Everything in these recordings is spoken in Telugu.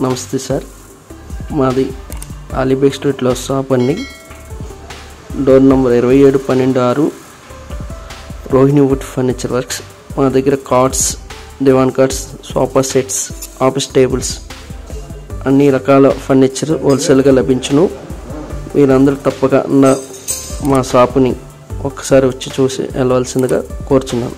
నమస్తే సార్ మాది అలీబేగ్ స్ట్రీట్లో షాప్ అండి డోర్ నెంబర్ ఇరవై ఏడు పన్నెండు ఆరు రోహిణి వుడ్ ఫర్నిచర్ వర్క్స్ మా దగ్గర cards divan cards sofa sets office tables అన్ని రకాల ఫర్నిచర్ హోల్సేల్గా లభించును మీరందరూ తప్పక నా మా షాపుని ఒక్కసారి వచ్చి చూసి వెళ్ళవలసిందిగా కోరుచున్నాను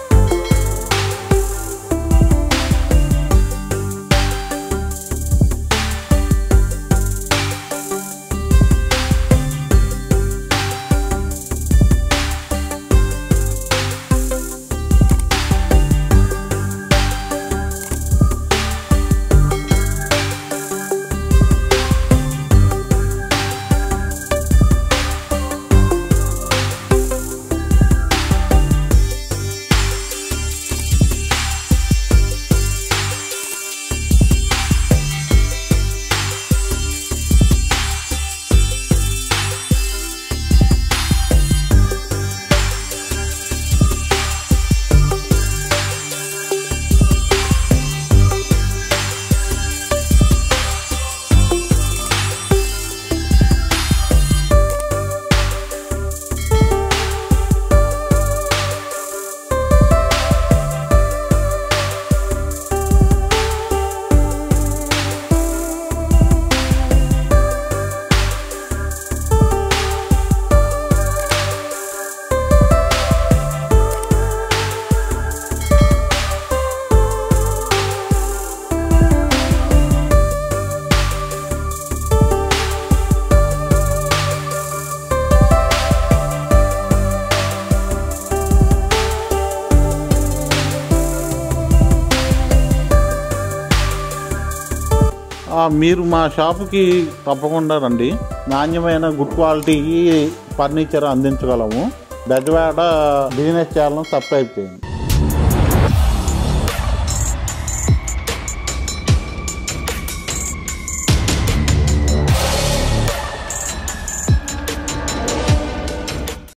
ఆ, మీరు మా షాపుకి తప్పకుండా రండి నాణ్యమైన గుడ్ క్వాలిటీ ఫర్నిచర్ అందించగలము బెజవాడ బిజినెస్ ఛానల్ సబ్స్క్రైబ్ చేయండి